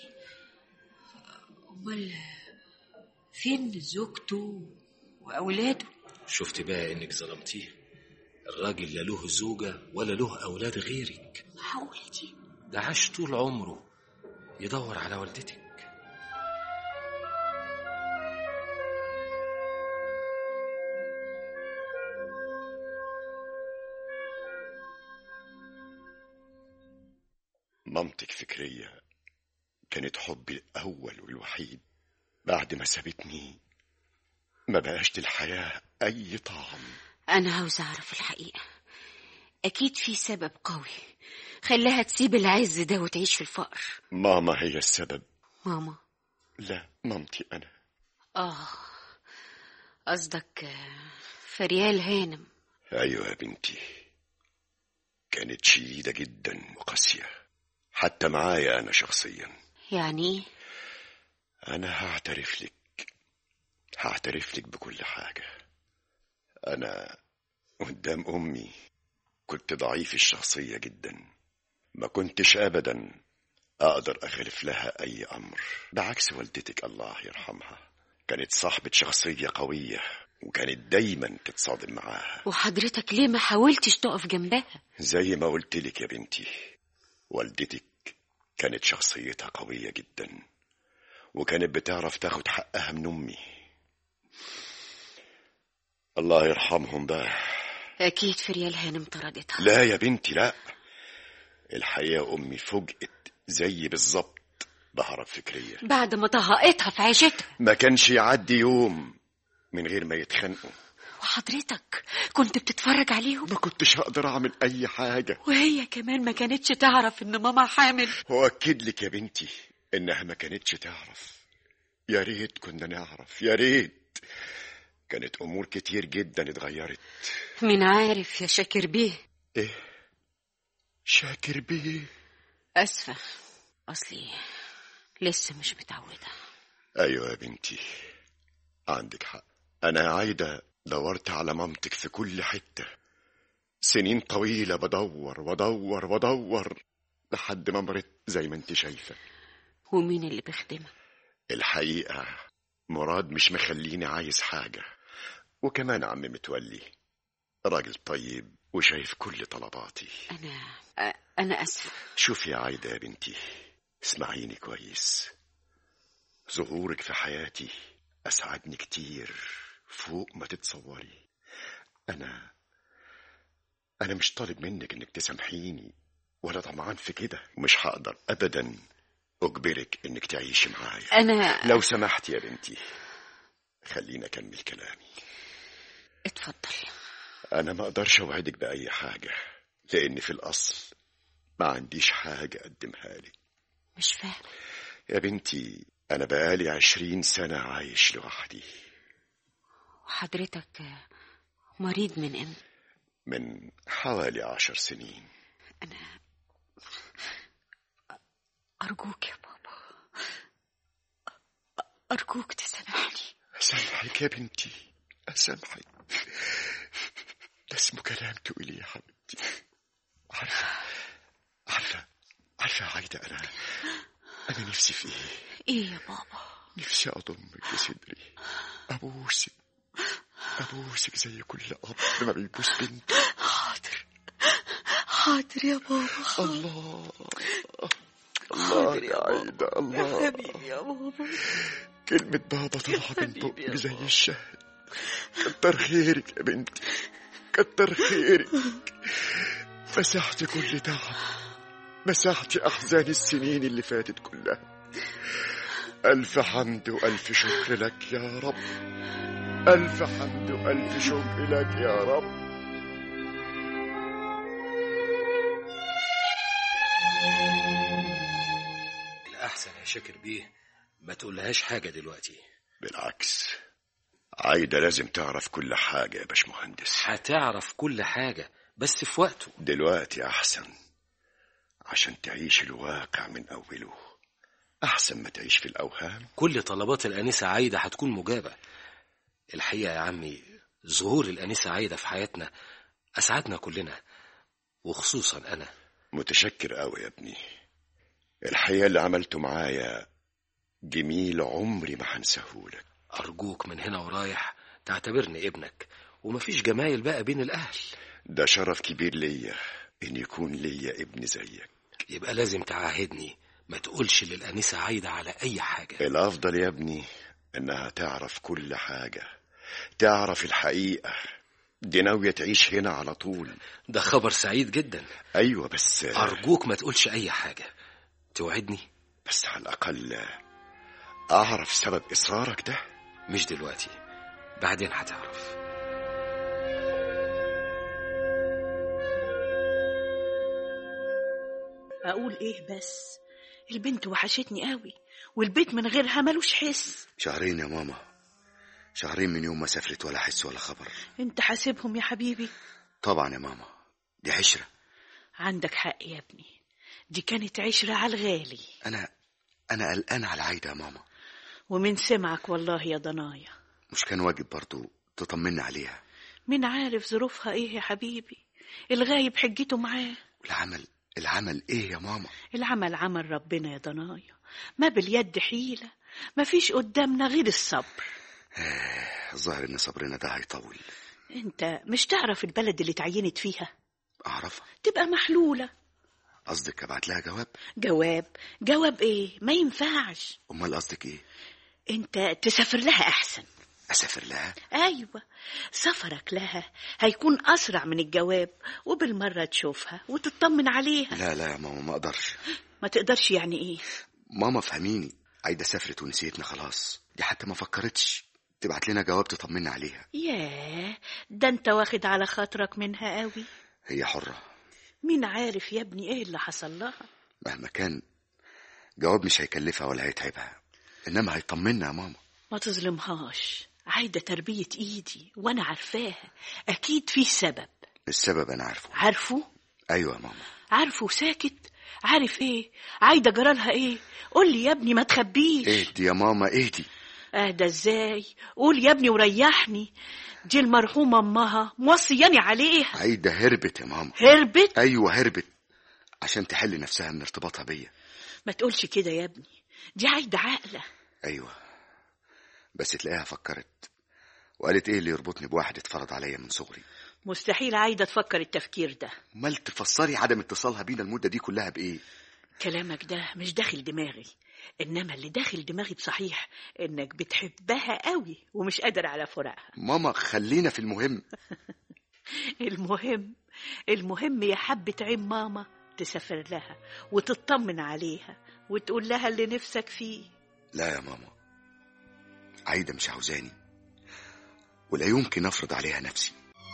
امال فين زوجته واولاده شفت بقى انك ظلمتيه الراجل لا له زوجة ولا له أولاد غيرك معقولة دي ده عاش طول عمره يدور على والدتك مامتك فكرية كانت حبي الأول والوحيد بعد ما سابتني ما بقاش للحياة أي طعم انا عاوز اعرف الحقيقة اكيد في سبب قوي خلاها تسيب العز ده وتعيش في الفقر ماما هي السبب ماما لا مامتي أنا اه قصدك آه، فريال هانم أيوة يا بنتي كانت شديدة جدا وقاسية حتى معايا أنا شخصيا يعني ايه أنا هعترف لك هعترف لك بكل حاجة أنا قدام أمي كنت ضعيف الشخصية جدا ما كنتش أبدا أقدر أخلف لها أي أمر بعكس والدتك الله يرحمها كانت صاحبة شخصية قوية وكانت دايما تتصادم معاها وحضرتك ليه ما حاولتش تقف جنبها زي ما قلت لك يا بنتي والدتك كانت شخصيتها قوية جدا وكانت بتعرف تاخد حقها من أمي الله يرحمهم بقى اكيد فريال هانم طردتها لا يا بنتي لا الحقيقة أمي فوجئت زي بالظبط بهرب فكرية بعد ما طهقتها في عيشتها ما كانش يعدي يوم من غير ما يتخانقوا وحضرتك كنت بتتفرج عليهم ما كنتش هقدر أعمل أي حاجة وهي كمان ما كانتش تعرف ان ماما حامل وأكد لك يا بنتي إنها ما كانتش تعرف يا ريت كنا نعرف يا ريت كانت أمور كتير جدا اتغيرت مين عارف يا شاكر بيه إيه شاكر بيه اسفة اصلي لسه مش متعودة أيوة يا بنتي عندك حق أنا يا عايدة دورت على مامتك في كل حتة سنين طويلة بدور ودور ودور لحد ما مرت زي ما انت شايفة ومين اللي بيخدمك الحقيقة مراد مش مخليني عايز حاجة وكمان عم متولي راجل طيب وشايف كل طلباتي انا أ- انا اسفة شوفي يا عايدة يا بنتي اسمعيني كويس ظهورك في حياتي أسعدني كتير فوق ما تتصوري أنا أنا مش طالب منك إنك تسامحيني ولا طمعان في كده مش هقدر أبدا أجبرك إنك تعيشي معايا انا لو سمحت يا بنتي خليني أكمل كلامي اتفضل أنا ما أقدرش أوعدك بأي حاجة لأن في الأصل ما عنديش حاجة أقدمها لك مش فاهم يا بنتي أنا بقالي عشرين سنة عايش لوحدي وحضرتك مريض من امتى من حوالي عشر سنين انا ارجوك يا بابا ارجوك تسامحني أسامحك يا بنتي أسامحك ده اسمه كلام تقولي يا حبيبتي عارفة عارفة عارفة يا عايدة أنا أنا نفسي في إيه ايه يا بابا نفسي أضمك لصدري أبوسك أبوسك زي كل أب ما بيبوس بنته حاضر حاضر يا بابا الله الله يا عايدة الله حبيبي يا بابا كلمة بابا طالعة من بقك زي الشهد كتر خيرك يا بنتي كتر خيرك مسحت كل تعب مسحت أحزان السنين اللي فاتت كلها ألف حمد وألف شكر لك يا رب ألف حمد وألف شكر لك يا رب الأحسن يا شاكر بيه ما تقولهاش حاجة دلوقتي بالعكس عايدة لازم تعرف كل حاجة يا باشمهندس هتعرف كل حاجة بس في وقته دلوقتي أحسن عشان تعيش الواقع من أوله أحسن ما تعيش في الأوهام كل طلبات الأنسة عايدة هتكون مجابة الحقيقة يا عمي ظهور الأنسة عايدة في حياتنا أسعدنا كلنا وخصوصا أنا متشكر أوي يا ابني الحقيقة اللي عملته معايا جميل عمري ما هنساهولك أرجوك من هنا ورايح تعتبرني ابنك ومفيش جمايل بقى بين الأهل ده شرف كبير ليا إن يكون ليا ابن زيك يبقى لازم تعاهدني ما تقولش للأنسة عايدة على أي حاجة الأفضل يا ابني إنها تعرف كل حاجة تعرف الحقيقة دي ناوية تعيش هنا على طول ده خبر سعيد جدا أيوة بس أرجوك ما تقولش أي حاجة توعدني بس على الأقل أعرف سبب إصرارك ده مش دلوقتي بعدين هتعرف اقول ايه بس البنت وحشتني قوي والبيت من غيرها ملوش حس شهرين يا ماما شهرين من يوم ما سافرت ولا حس ولا خبر انت حاسبهم يا حبيبي طبعا يا ماما دي عشرة عندك حق يا ابني دي كانت عشرة على الغالي انا انا قلقان على عايده يا ماما ومن سمعك والله يا ضنايا مش كان واجب برضو تطمنا عليها مين عارف ظروفها ايه يا حبيبي الغايب حجته معاه العمل العمل ايه يا ماما العمل عمل ربنا يا ضنايا ما باليد حيلة ما فيش قدامنا غير الصبر الظاهر ان صبرنا ده هيطول انت مش تعرف البلد اللي اتعينت فيها اعرفها تبقى محلولة قصدك ابعت لها جواب جواب جواب ايه ما ينفعش امال قصدك ايه انت تسافر لها احسن اسافر لها ايوه سفرك لها هيكون اسرع من الجواب وبالمره تشوفها وتطمن عليها لا لا يا ماما ما اقدرش ما تقدرش يعني ايه ماما فهميني عايده سافرت ونسيتنا خلاص دي حتى ما فكرتش تبعت لنا جواب تطمنا عليها ياه ده انت واخد على خاطرك منها قوي هي حره مين عارف يا ابني ايه اللي حصل لها مهما كان جواب مش هيكلفها ولا هيتعبها انما هيطمنا يا ماما ما تظلمهاش عايده تربيه ايدي وانا عارفاها اكيد فيه سبب السبب انا عارفه عارفه ايوه يا ماما عارفه ساكت عارف ايه عايده جرالها ايه قول لي يا ابني ما تخبيش اهدي يا ماما اهدي اهدى ازاي قول يا ابني وريحني دي المرحومه امها موصياني عليها عايده هربت يا ماما هربت ايوه هربت عشان تحل نفسها من ارتباطها بيا ما تقولش كده يا ابني دي عايده عاقله ايوه بس تلاقيها فكرت وقالت ايه اللي يربطني بواحد اتفرض عليا من صغري مستحيل عايده تفكر التفكير ده امال تفسري عدم اتصالها بينا المده دي كلها بايه كلامك ده مش داخل دماغي انما اللي داخل دماغي بصحيح انك بتحبها قوي ومش قادر على فراقها ماما خلينا في المهم المهم المهم يا حبة عين ماما تسافر لها وتطمن عليها وتقول لها اللي نفسك فيه لا يا ماما عايده مش عاوزاني ولا يمكن افرض عليها نفسي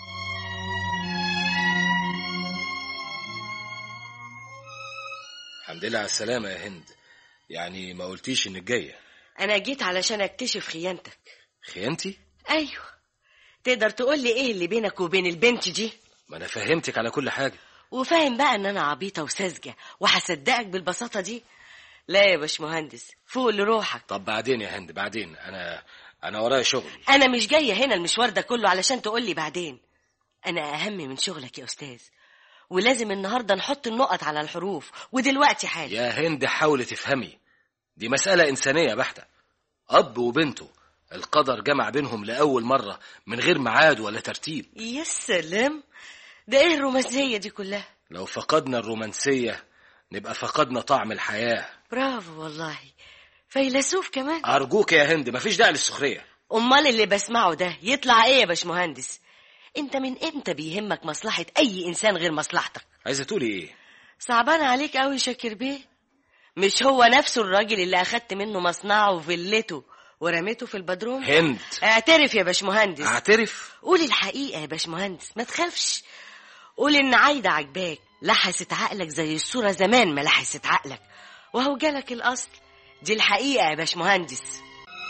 الحمد لله على السلامة يا هند يعني ما قلتيش انك جاية انا جيت علشان اكتشف خيانتك خيانتي ايوه تقدر تقول لي ايه اللي بينك وبين البنت دي ما انا فهمتك على كل حاجة وفاهم بقى ان انا عبيطه وساذجه وهصدقك بالبساطه دي لا يا باشمهندس فوق لروحك طب بعدين يا هند بعدين انا انا ورايا شغل انا مش جايه هنا المشوار ده كله علشان تقول لي بعدين انا اهم من شغلك يا استاذ ولازم النهارده نحط النقط على الحروف ودلوقتي حالا يا هند حاولي تفهمي دي مسألة إنسانية بحتة أب وبنته القدر جمع بينهم لأول مرة من غير ميعاد ولا ترتيب يا سلام ده ايه الرومانسيه دي كلها لو فقدنا الرومانسية نبقى فقدنا طعم الحياة برافو والله فيلسوف كمان أرجوك يا هند مفيش داعي للسخرية امال اللي بسمعه ده يطلع ايه يا باشمهندس انت من امتى بيهمك مصلحه اي انسان غير مصلحتك عايزة تقولي إيه صعبان عليك قوي شاكر بيه مش هو نفسه الراجل اللي اخدت منه مصنعه وفيلته ورميته في البدروم هند اعترف يا باشمهندس أعترف قول الحقيقه يا باشمهندس ما تخافش قول ان عايده عجباك لحست عقلك زي الصوره زمان ما لحست عقلك وهو جالك الاصل دي الحقيقه يا باشمهندس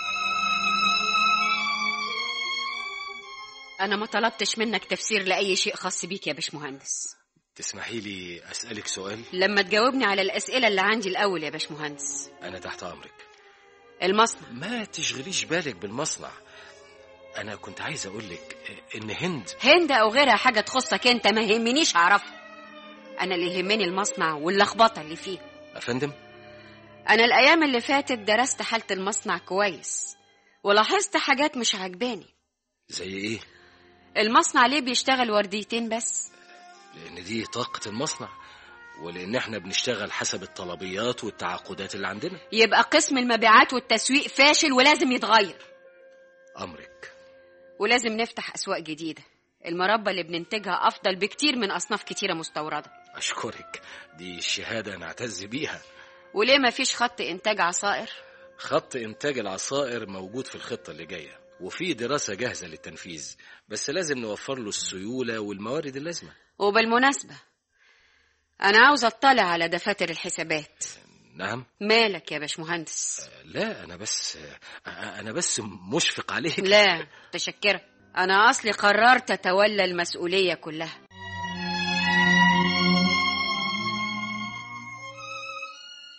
أنا ما طلبتش منك تفسير لأي شيء خاص بيك يا باشمهندس تسمحي لي أسألك سؤال لما تجاوبني على الأسئلة اللي عندي الأول يا باشمهندس أنا تحت أمرك المصنع ما تشغليش بالك بالمصنع أنا كنت عايز أقول لك إن هند هند أو غيرها حاجة تخصك أنت ما يهمنيش أعرفها أنا اللي يهمني المصنع واللخبطة اللي فيه أفندم أنا الأيام اللي فاتت درست حالة المصنع كويس ولاحظت حاجات مش عجباني زي إيه المصنع ليه بيشتغل ورديتين بس لأن دي طاقة المصنع ولأن احنا بنشتغل حسب الطلبيات والتعاقدات اللي عندنا يبقى قسم المبيعات والتسويق فاشل ولازم يتغير أمرك ولازم نفتح أسواق جديدة المربى اللي بننتجها أفضل بكتير من أصناف كتيرة مستوردة أشكرك دي شهادة نعتز بيها وليه ما فيش خط إنتاج عصائر خط إنتاج العصائر موجود في الخطة اللي جاية وفي دراسة جاهزة للتنفيذ بس لازم نوفر له السيولة والموارد اللازمة وبالمناسبة أنا عاوز أطلع على دفاتر الحسابات نعم مالك يا باشمهندس لا أنا بس أنا بس مشفق عليك لا متشكرة أنا أصلي قررت أتولى المسؤولية كلها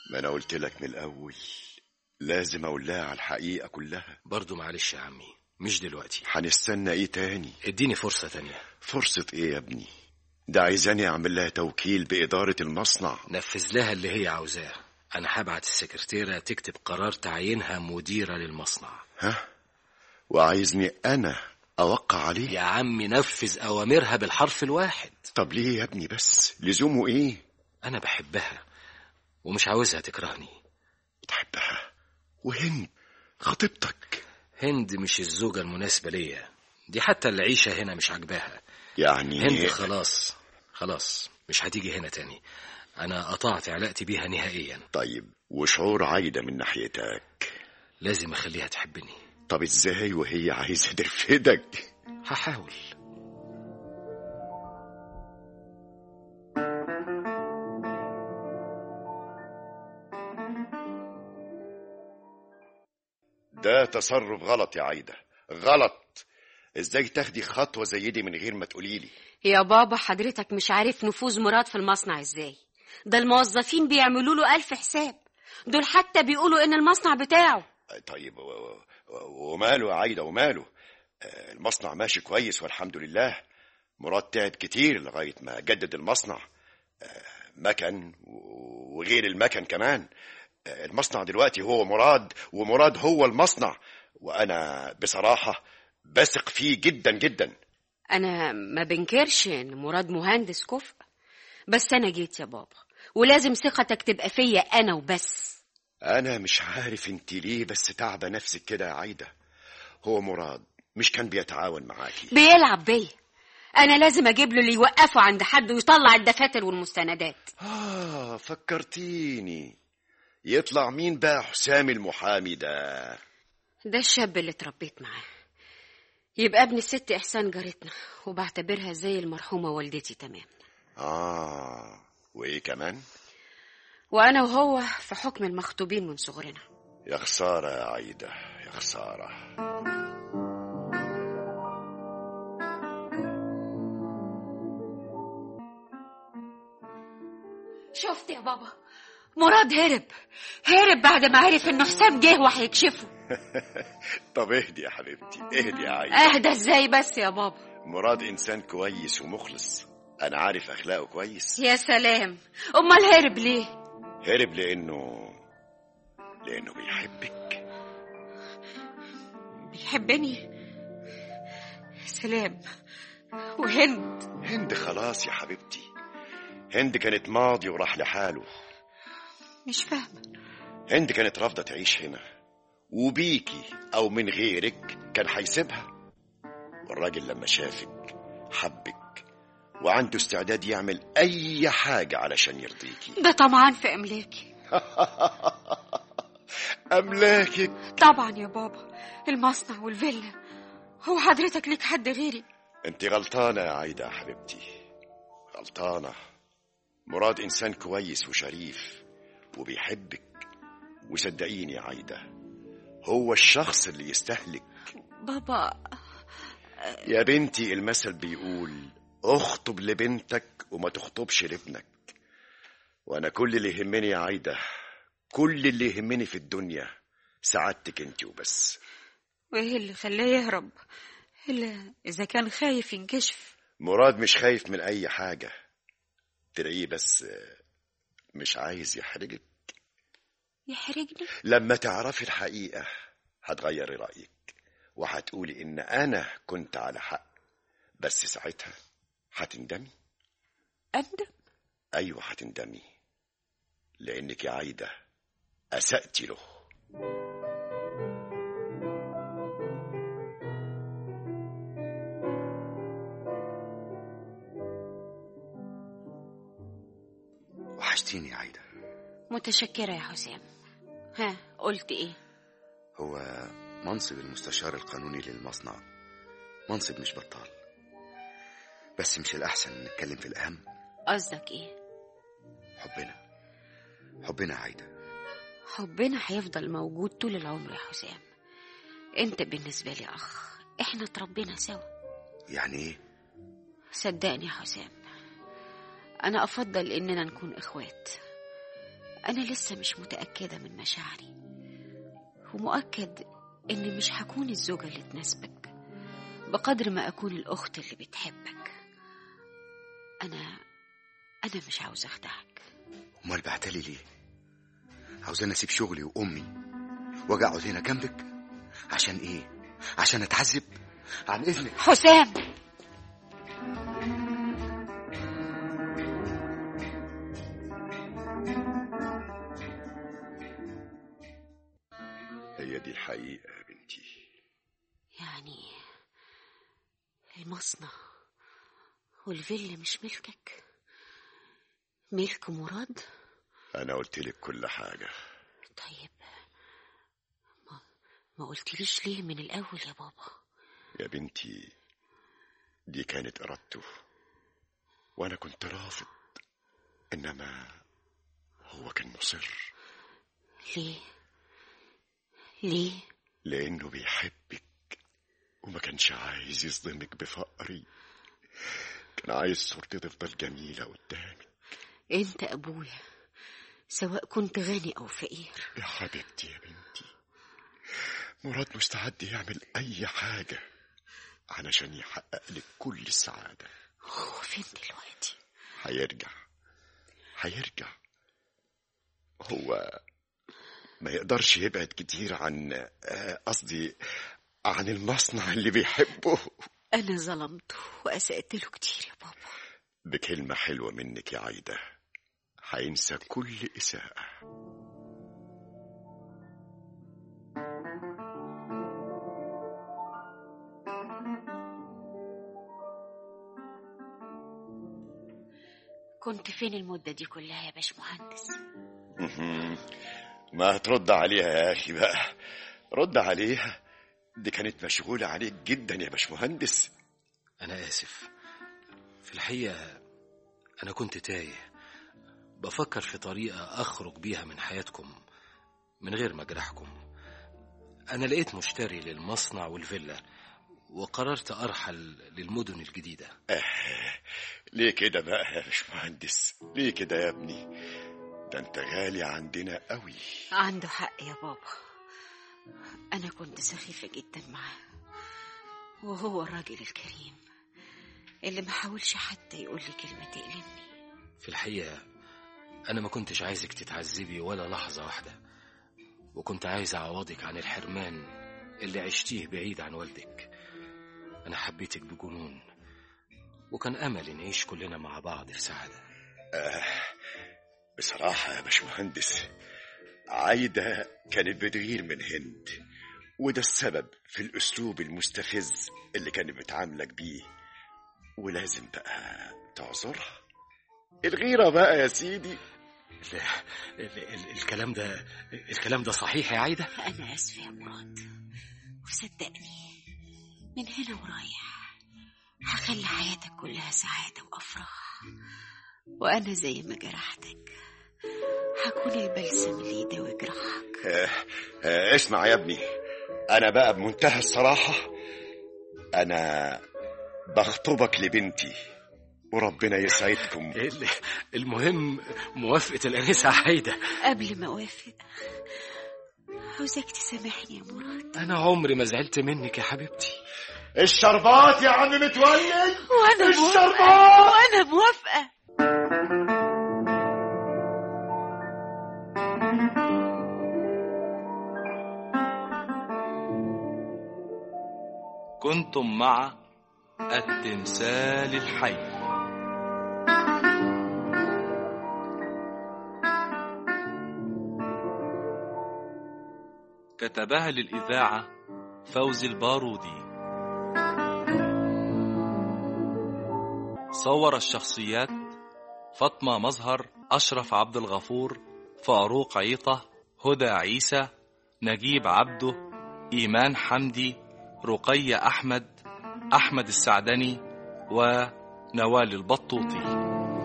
ما انا قلت لك من الاول لازم اقول لها على الحقيقه كلها برضو معلش يا عمي مش دلوقتي هنستنى ايه تاني اديني فرصة تانية فرصه ايه يا ابني ده عايزاني اعمل لها توكيل باداره المصنع نفذ لها اللي هي عاوزاه انا هبعت السكرتيرة تكتب قرار تعيينها مديرة للمصنع ها وعايزني انا اوقع عليه يا عمي نفذ اوامرها بالحرف الواحد طب ليه يا ابني بس لزومه ايه انا بحبها ومش عاوزها تكرهني تحبها وهند خطيبتك هند مش الزوجة المناسبة ليا دي حتى العيشة هنا مش عاجباها يعني هند خلاص خلاص مش هتيجي هنا تاني انا قطعت علاقتي بيها نهائيا طيب وشعور عايده من ناحيتك لازم اخليها تحبني طب ازاي وهي عايزه ترفدك هحاول ده تصرف غلط يا عايده غلط ازاي تاخدي خطوه زي دي من غير ما تقوليلي يا بابا حضرتك مش عارف نفوذ مراد في المصنع ازاي ده الموظفين بيعملوا له ألف حساب دول حتى بيقولوا إن المصنع بتاعه طيب و- و- و- وماله يا عايده وماله آه، المصنع ماشي كويس والحمد لله مراد تعب كتير لغايه ما جدد المصنع آه، مكن و- وغير المكن كمان آه، المصنع دلوقتي هو مراد ومراد هو المصنع وانا بصراحه بثق فيه جدا جدا أنا ما بنكرش إن مراد مهندس كفء بس أنا جيت يا بابا ولازم ثقتك تبقى فيا أنا وبس انا مش عارف انت ليه بس تعبه نفسك كده يا عايده هو مراد مش كان بيتعاون معاكي بيلعب بيا أنا لازم أجيب له اللي يوقفه عند حد ويطلع الدفاتر والمستندات آه فكرتيني يطلع مين بقى حسام المحامي ده ده الشاب اللي اتربيت معاه يبقى ابن الست إحسان جارتنا وبعتبرها زي المرحومة والدتي تمام آه وإيه كمان وأنا وهو في حكم المخطوبين من صغرنا يا خسارة يا عايدة يا خسارة شفت يا بابا مراد هرب هرب بعد ما عرف انه حسام جه وهيكشفه طب اهدي يا حبيبتي اهدي يا عايدة اهدى ازاي بس يا بابا مراد إنسان كويس ومخلص أنا عارف أخلاقه كويس يا سلام امال هرب ليه هرب لأنه لأنه بيحبك بيحبني سلام وهند هند خلاص يا حبيبتي هند كانت ماضي وراح لحاله مش فاهمه هند كانت رافضة تعيش هنا وبيكي أو من غيرك كان هيسيبها والراجل لما شافك حبك وعنده استعداد يعمل أي حاجة علشان يرضيكي ده طمعان في املاكي أملاكك طبعا يا بابا المصنع والفيلا هو حضرتك ليك حد غيري أنت غلطانة يا عايدة يا حبيبتي غلطانة مراد إنسان كويس وشريف وبيحبك وصدقيني يا عايدة هو الشخص اللي يستهلك بابا يا بنتي المثل بيقول اخطب لبنتك وما تخطبش لابنك وانا كل اللي يهمني يا عايدة كل اللي يهمني في الدنيا سعادتك انت وبس وايه اللي خلاه يهرب الا اذا كان خايف ينكشف مراد مش خايف من اي حاجة تلاقيه بس مش عايز يحرجك يحرجني لما تعرفي الحقيقة هتغيري رأيك وهتقولي إن أنا كنت على حق بس ساعتها هتندمي أندم أيوة هتندمي لأنك يا عايدة أسأتي له وحشتيني يا عايدة متشكرة يا حسام ها قلت ايه هو منصب المستشار القانوني للمصنع منصب مش بطال بس مش الأحسن نتكلم في الأهم قصدك ايه حبنا حبنا يا عايدة حبنا هيفضل موجود طول العمر يا حسام انت بالنسبة لي اخ احنا اتربينا سوا يعني ايه صدقني يا حسام انا افضل اننا نكون اخوات أنا لسه مش متأكدة من مشاعري ومؤكد إني مش هكون الزوجة اللي تناسبك بقدر ما أكون الأخت اللي بتحبك أنا أنا مش عاوزة أخدعك امال بعتلي ليه عاوزاني اسيب شغلي وامي واجي اقعد هنا جنبك عشان ايه عشان اتعذب عن اذنك حسام هي دي الحقيقة يا بنتي يعني المصنع والفيلا مش ملكك ملك مراد أنا قلت لك كل حاجة طيب ما, ما قلتليش ليه من الأول يا بابا يا بنتي دي كانت إرادته وأنا كنت رافض إنما هو كان مصر ليه ليه لأنه بيحبك وما كانش عايز يصدمك بفقري كان عايز صورتي تفضل جميلة قدامي انت ابويا سواء كنت غني او فقير يا حبيبتي يا بنتي مراد مستعد يعمل أي حاجة علشان يحقق لك كل السعادة هو فين دلوقتي هيرجع هيرجع هو ما يقدرش يبعد كتير عن آه، قصدي عن المصنع اللي بيحبه انا ظلمته واسأت له كتير يا بابا بكلمة حلوة منك يا عايدة هينسى كل إساءة كنت فين المدة دي كلها يا باشمهندس مهم. ما هترد عليها يا أخي بقى رد عليها دي كانت مشغولة عليك جدا يا باشمهندس أنا آسف في الحقيقة أنا كنت تايه بفكر في طريقة أخرج بيها من حياتكم من غير ما أجرحكم أنا لقيت مشتري للمصنع والفيلا وقررت أرحل للمدن الجديدة آه، ليه كده بقى يا باشمهندس ليه كده يا ابني ده انت غالي عندنا قوي عنده حق يا بابا أنا كنت سخيفة جدا معاه وهو الراجل الكريم اللي ما حاولش حتى يقول لي كلمة تألمني في الحقيقة أنا ما كنتش عايزك تتعذبي ولا لحظة واحدة وكنت عايز أعوضك عن الحرمان اللي عشتيه بعيد عن والدك أنا حبيتك بجنون وكان أمل نعيش كلنا مع بعض في سعادة آه بصراحة يا باشمهندس عايدة كانت بتغير من هند وده السبب في الأسلوب المستفز اللي كانت بتعاملك بيه ولازم بقى تعذرها الغيرة بقى يا سيدي ال ال ال الكلام ده الكلام ده صحيح يا عايدة أنا آسفة يا مراد وصدقني من هنا ورايح هخلي حياتك كلها سعادة وأفراح وأنا زي ما جرحتك هكون البلسم اللي يداوي جراحك آه آه اسمع يا ابني أنا بقى بمنتهى الصراحة أنا بخطبك لبنتي وربنا يسعدكم ال- المهم موافقة الأنسة عايدة قبل ما أوافق عاوزاك تسامحني يا مراد أنا عمري ما زعلت منك يا حبيبتي الشربات يا عم متولد وأنا موافقة الشربات وأنا موافقة كنتم مع التمثال الحي كتبها للإذاعة فوزي البارودي صور الشخصيات فاطمة مظهر أشرف عبد الغفور فاروق عيطة هدى عيسى نجيب عبده إيمان حمدي رقية أحمد أحمد السعدني ونوال البطوطي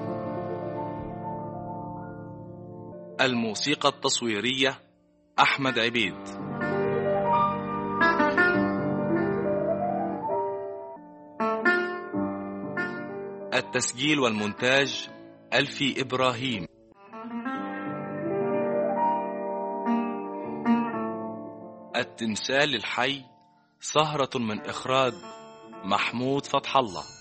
الموسيقى التصويرية أحمد عبيد التسجيل والمونتاج ألفي إبراهيم التمثال الحي سهرة من إخراج محمود فتح الله